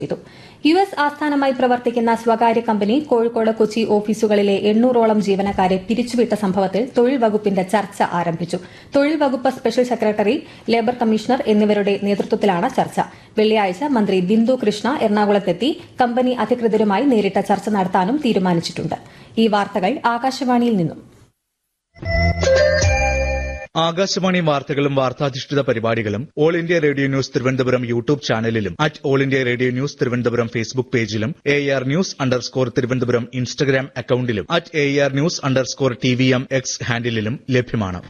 ചെയ്തു U S ആസ്ഥാനമായി പ്രവർത്തിക്കുന്ന സ്വകാര്യ കമ്പനി കോഴിക്കോട് കൊച്ചി ഓഫീസുകളിലെ എണ്ണൂറോളം ജീവനക്കാരെ പിരിച്ചുവിട്ട സംഭവത്തിൽ തൊഴിൽ വകുപ്പിന്റെ ചർച്ച ആരംഭിച്ചു തൊഴിൽ വകുപ്പ് സ്പെഷ്യൽ സെക്രട്ടറി ലേബർ കമ്മീഷണർ എന്നിവരുടെ നേതൃത്വത്തിലാണ് ചർച്ച വെള്ളിയാഴ്ച മന്ത്രി ബിന്ദു കൃഷ്ണ എറണാകുളത്തെത്തി കമ്പനി അധികൃതരുമായി നേരിട്ട ചർച്ച നടത്താനും തീരുമാനിച്ചിട്ടുണ്ട് ഈ വാർത്തകൾ ആകാശവാണിയിൽ നിന്നും ആകാശവാണി വാർത്തകളും വാർത്താധിഷ്ഠിത പരിപാടികളും all India radio news Thiruvananthapuram YouTube ചാനലിലും at all India radio news Thiruvananthapuram Facebook പേജിലും A R news underscore Thiruvananthapuram Instagram അക്കൌണ്ടിലും at A R news underscore T V M X ഹാൻഡിലും ലഭ്യമാണ്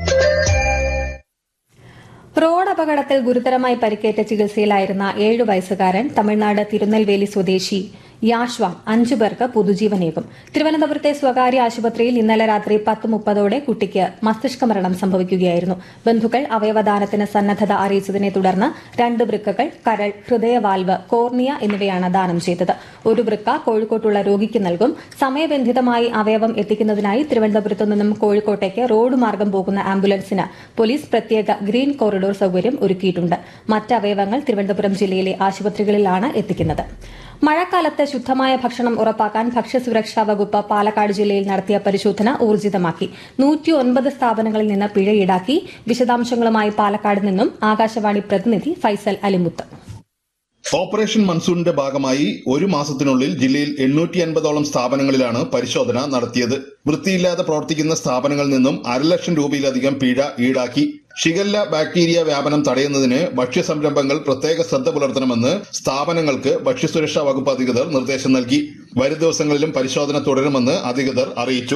റോഡ് അപകടത്തിൽ ഗുരുതരമായി പരിക്കേറ്റ ചികിത്സയിലായിരുന്ന ഏഴു വയസ്സുകാരൻ തമിഴ്നാട് തിരുനെൽവേലി സ്വദേശി യാഷ്വാൻ അഞ്ചു പേർക്ക് പുതുജീവനേകും തിരുവനന്തപുരത്തെ സ്വകാര്യ ആശുപത്രിയിൽ ഇന്നലെ രാത്രി പത്ത് മുപ്പതോടെ കുട്ടിക്ക് മസ്തിഷ്ക മരണം സംഭവിക്കുകയായിരുന്നു ബന്ധുക്കൾ അവയവദാനത്തിന് സന്നദ്ധത അറിയിച്ചതിനെ തുടർന്ന് രണ്ട് വൃക്കകൾ കരൾ ഹൃദയവാൽവ് കോർണിയ എന്നിവയാണ് ദാനം ചെയ്തത് ഒരു വൃക്ക കോഴിക്കോട്ടുള്ള രോഗിക്ക് നൽകും സമയബന്ധിതമായി അവയവം എത്തിക്കുന്നതിനായി തിരുവനന്തപുരത്തു നിന്നും കോഴിക്കോട്ടേക്ക് റോഡ് മാർഗം പോകുന്ന ആംബുലൻസിന് പോലീസ് പ്രത്യേക ഗ്രീൻ കോറിഡോർ സൌകര്യം ഒരുക്കിയിട്ടുണ്ട് മറ്റ് അവയവങ്ങൾ തിരുവനന്തപുരം ജില്ലയിലെ ആശുപത്രികളിലാണ് എത്തിക്കുന്നത് മഴക്കാലത്ത് ശുദ്ധമായ ഭക്ഷണം ഉറപ്പാക്കാൻ ഭക്ഷ്യസുരക്ഷാ വകുപ്പ് പാലക്കാട് ജില്ലയിൽ നടത്തിയ പരിശോധന ഊർജിതമാക്കി നൂറ്റിയൊൻപത് സ്ഥാപനങ്ങളിൽ നിന്ന് പിഴ ഈടാക്കി വിശദാംശങ്ങളുമായി പാലക്കാട് നിന്നും ആകാശവാണി പ്രതിനിധി ഫൈസൽ അലിമുത്ത് ഓപ്പറേഷൻ മൺസൂണിന്റെ ഭാഗമായി ഒരു മാസത്തിനുള്ളിൽ ജില്ലയിൽ എണ്ണൂറ്റി അൻപതോളം സ്ഥാപനങ്ങളിലാണ് പരിശോധന നടത്തിയത് വൃത്തിയില്ലാതെ പ്രവർത്തിക്കുന്ന സ്ഥാപനങ്ങളിൽ നിന്നും അരലക്ഷം രൂപയിലധികം പിഴ ഈടാക്കി ഷിഗല്ല ബാക്ടീരിയ വ്യാപനം തടയുന്നതിന് ഭക്ഷ്യ സംരംഭങ്ങൾ പ്രത്യേക ശ്രദ്ധ പുലർത്തണമെന്ന് സ്ഥാപനങ്ങൾക്ക് ഭക്ഷ്യസുരക്ഷാ വകുപ്പ് അധികൃതർ നിർദ്ദേശം നൽകി വരും ദിവസങ്ങളിലും പരിശോധന തുടരുമെന്ന് അധികൃതർ അറിയിച്ചു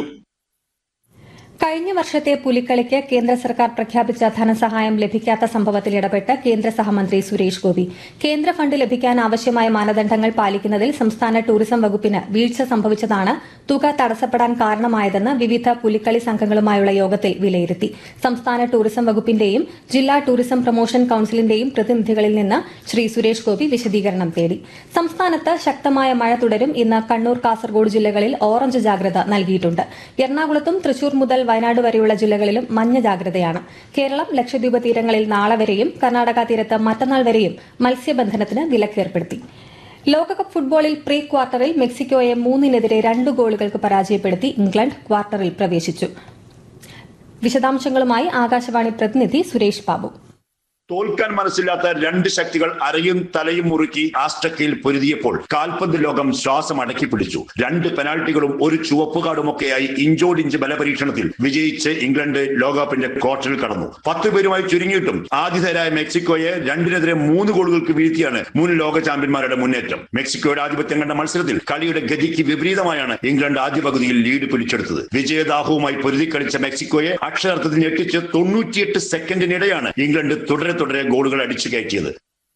കഴിഞ്ഞ വർഷത്തെ പുലിക്കളിക്ക് കേന്ദ്ര സർക്കാർ പ്രഖ്യാപിച്ച ധനസഹായം ലഭിക്കാത്ത സംഭവത്തിൽ ഇടപെട്ട് കേന്ദ്ര സഹമന്ത്രി സുരേഷ് ഗോപി കേന്ദ്ര ഫണ്ട് ലഭിക്കാൻ ആവശ്യമായ മാനദണ്ഡങ്ങൾ പാലിക്കുന്നതിൽ സംസ്ഥാന ടൂറിസം വകുപ്പിന് വീഴ്ച സംഭവിച്ചതാണ് തുക തടസ്സപ്പെടാൻ കാരണമായതെന്ന് വിവിധ പുലിക്കളി സംഘങ്ങളുമായുള്ള യോഗത്തിൽ വിലയിരുത്തി സംസ്ഥാന ടൂറിസം വകുപ്പിന്റെയും ജില്ലാ ടൂറിസം പ്രൊമോഷൻ കൌൺസിലിന്റെയും പ്രതിനിധികളിൽ നിന്ന് ശ്രീ സുരേഷ് ഗോപി വിശദീകരണം തേടി സംസ്ഥാനത്ത് ശക്തമായ മഴ തുടരും ഇന്ന് കണ്ണൂർ കാസർഗോഡ് ജില്ലകളിൽ ഓറഞ്ച് ജാഗ്രത നൽകിയിട്ടുണ്ട് എറണാകുളത്തും തൃശൂർ മുതൽ വയനാട് വരെയുള്ള ജില്ലകളിലും മഞ്ഞ ജാഗ്രതയാണ് കേരളം ലക്ഷദ്വീപ് തീരങ്ങളിൽ നാളെ വരെയും കർണാടക തീരത്ത് മറ്റന്നാൾ വരെയും മത്സ്യബന്ധനത്തിന് വിലക്കേർപ്പെടുത്തി ലോകകപ്പ് ഫുട്ബോളിൽ പ്രീ ക്വാർട്ടറിൽ മെക്സിക്കോയെ മൂന്നിനെതിരെ രണ്ട് ഗോളുകൾക്ക് പരാജയപ്പെടുത്തി ഇംഗ്ലണ്ട് ക്വാർട്ടറിൽ പ്രവേശിച്ചു വിശദാംശങ്ങളുമായി ആകാശവാണി പ്രതിനിധി സുരേഷ് ബാബു തോൽക്കാൻ മനസ്സില്ലാത്ത രണ്ട് ശക്തികൾ അരയും തലയും മുറുക്കി ആസ്റ്റക്കയിൽ പൊരുതിയപ്പോൾ കാൽപന്ത് ലോകം ശ്വാസം അടക്കി പിടിച്ചു രണ്ട് പെനാൽറ്റികളും ഒരു ചുവപ്പ് കാർഡുമൊക്കെയായി ഇഞ്ചോടിഞ്ച് ബലപരീക്ഷണത്തിൽ വിജയിച്ച് ഇംഗ്ലണ്ട് ലോകകപ്പിന്റെ ക്വാർട്ടറിൽ കടന്നു പത്ത് പേരുമായി ചുരുങ്ങിയിട്ടും ആതിഥേയരായ മെക്സിക്കോയെ രണ്ടിനെതിരെ മൂന്ന് ഗോളുകൾക്ക് വീഴ്ത്തിയാണ് മുൻ ലോക ചാമ്പ്യന്മാരുടെ മുന്നേറ്റം മെക്സിക്കോയുടെ ആധിപത്യം കണ്ട മത്സരത്തിൽ കളിയുടെ ഗതിക്ക് വിപരീതമായാണ് ഇംഗ്ലണ്ട് ആദ്യ പകുതിയിൽ ലീഡ് പിടിച്ചെടുത്തത് വിജയദാഹവുമായി പൊരുതി കളിച്ച മെക്സിക്കോയെ അക്ഷരാർത്ഥത്തിൽ ഞെട്ടിച്ച് തൊണ്ണൂറ്റിയെട്ട് സെക്കൻഡിനിടെയാണ് ഇംഗ്ലണ്ട് തുടരെ തുടരെ ഗോളുകൾ അടിച്ചു കയറ്റിയത്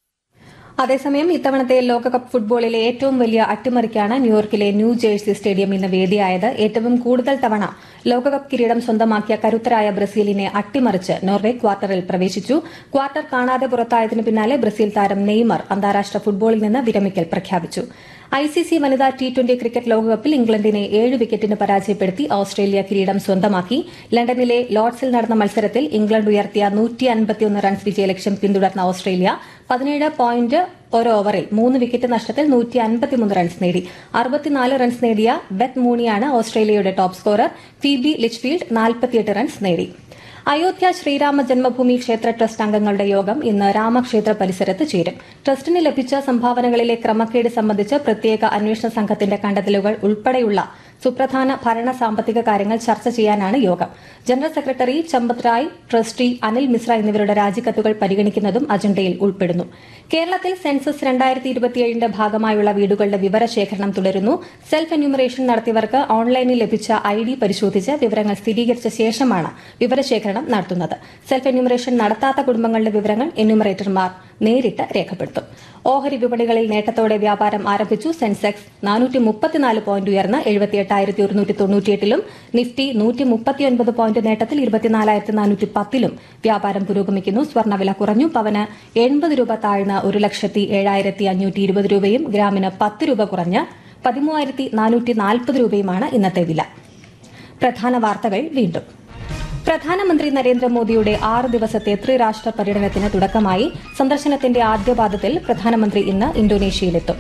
അതേസമയം ഇത്തവണത്തെ ലോകകപ്പ് ഫുട്ബോളിലെ ഏറ്റവും വലിയ അട്ടിമറിക്കാണ് ന്യൂയോർക്കിലെ ന്യൂ ജേഴ്സി സ്റ്റേഡിയം ഇന്ന് വേദിയായത് ഏറ്റവും കൂടുതൽ തവണ ലോകകപ്പ് കിരീടം സ്വന്തമാക്കിയ കരുത്തരായ ബ്രസീലിനെ അട്ടിമറിച്ച് നോർവെ ക്വാർട്ടറിൽ പ്രവേശിച്ചു ക്വാർട്ടർ കാണാതെ പുറത്തായതിനു പിന്നാലെ ബ്രസീൽ താരം നെയ്മർ അന്താരാഷ്ട്ര ഫുട്ബോളിൽ നിന്ന് വിരമിക്കൽ പ്രഖ്യാപിച്ചു ഐസിസി വനിതാ ടി ട്വന്റി ക്രിക്കറ്റ് ലോകകപ്പിൽ ഇംഗ്ലണ്ടിനെ ഏഴ് വിക്കറ്റിന് പരാജയപ്പെടുത്തി ഓസ്ട്രേലിയ കിരീടം സ്വന്തമാക്കി ലണ്ടനിലെ ലോർഡ്സിൽ നടന്ന മത്സരത്തിൽ ഇംഗ്ലണ്ട് ഉയർത്തിയ റൺസ് വിജയലക്ഷ്യം പിന്തുടർന്ന ഓസ്ട്രേലിയ പതിനേഴ് പോയിന്റ് ഒരു ഓവറിൽ മൂന്ന് വിക്കറ്റ് നഷ്ടത്തിൽ നൂറ്റി അൻപത്തിമൂന്ന് റൺസ് നേടി അറുപത്തിനാല് റൺസ് നേടിയ ബെത്ത് മൂണിയാണ് ഓസ്ട്രേലിയയുടെ ടോപ്പ് സ്കോറർ ഫിബി ലിച്ച്ഫീൽഡ് നാൽപ്പത്തിയെട്ട് റൺസ് നേടി അയോധ്യ ശ്രീരാമ ജന്മഭൂമി ക്ഷേത്ര ട്രസ്റ്റ് അംഗങ്ങളുടെ യോഗം ഇന്ന് രാമക്ഷേത്ര പരിസരത്ത് ചേരും ട്രസ്റ്റിന് ലഭിച്ച സംഭാവനകളിലെ ക്രമക്കേട് സംബന്ധിച്ച് പ്രത്യേക അന്വേഷണ സംഘത്തിന്റെ കണ്ടെത്തലുകൾ ഉൾപ്പെടെയുള്ള സുപ്രധാന ഭരണ സാമ്പത്തിക കാര്യങ്ങൾ ചർച്ച ചെയ്യാനാണ് യോഗം general secretary Champat Rai trustee Anil Mishra എന്നിവരുടെ രാജിക്കത്തുകൾ പരിഗണിക്കുന്നതും അജണ്ടയിൽ ഉൾപ്പെടുന്നു കേരളത്തിൽ സെൻസസ് രണ്ടായിരത്തി ഇരുപത്തിയേഴിന്റെ ഭാഗമായുള്ള വീടുകളുടെ വിവരശേഖരണം തുടരുന്നു സെൽഫ് എന്യൂമറേഷൻ നടത്തിയവർക്ക് ഓൺലൈനിൽ ലഭിച്ച ഐ ഡി പരിശോധിച്ച് വിവരങ്ങൾ സ്ഥിരീകരിച്ച ശേഷമാണ് വിവരശേഖരണം നടത്തുന്നത് സെൽഫ് എന്യൂമറേഷൻ നടത്താത്ത കുടുംബങ്ങളുടെ വിവരങ്ങൾ എന്യൂമറേറ്റർമാർ നേരിട്ട് രേഖപ്പെടുത്തും ഓഹരി വിപണികളിൽ നേട്ടത്തോടെ വ്യാപാരം ആരംഭിച്ചു സെൻസെക്സ് നാനൂറ്റി മുപ്പത്തിനാല് പോയിന്റ് ഉയർന്ന് എഴുപത്തിയെട്ടായിരത്തി ഒരുന്നൂറ്റി തൊണ്ണൂറ്റിയെട്ടിലും നിഫ്റ്റി നൂറ്റി മുപ്പത്തിയൊൻപത് പോയിന്റ് നേട്ടത്തിൽ ഇരുപത്തിനാലായിരത്തി നാനൂറ്റി പത്തിലും വ്യാപാരം പുരോഗമിക്കുന്നു സ്വർണ്ണവില കുറഞ്ഞു പവന് എൺപത് രൂപ താഴ്ന്ന ഒരു ലക്ഷത്തി ഏഴായിരത്തി അഞ്ഞൂറ്റി ഇരുപത് രൂപയും ഗ്രാമിന് പത്ത് രൂപ കുറഞ്ഞ് പതിമൂവായിരത്തി നാനൂറ്റി നാൽപ്പത് രൂപയുമാണ് ഇന്നത്തെ വില പ്രധാന വാർത്തകൾ വീണ്ടും പ്രധാനമന്ത്രി നരേന്ദ്രമോദിയുടെ ആറ് ദിവസത്തെ ത്രിരാഷ്ട്ര പര്യടനത്തിന് തുടക്കമായി സന്ദർശനത്തിന്റെ ആദ്യപാദത്തിൽ പ്രധാനമന്ത്രി ഇന്ന് ഇന്തോനേഷ്യയിലെത്തും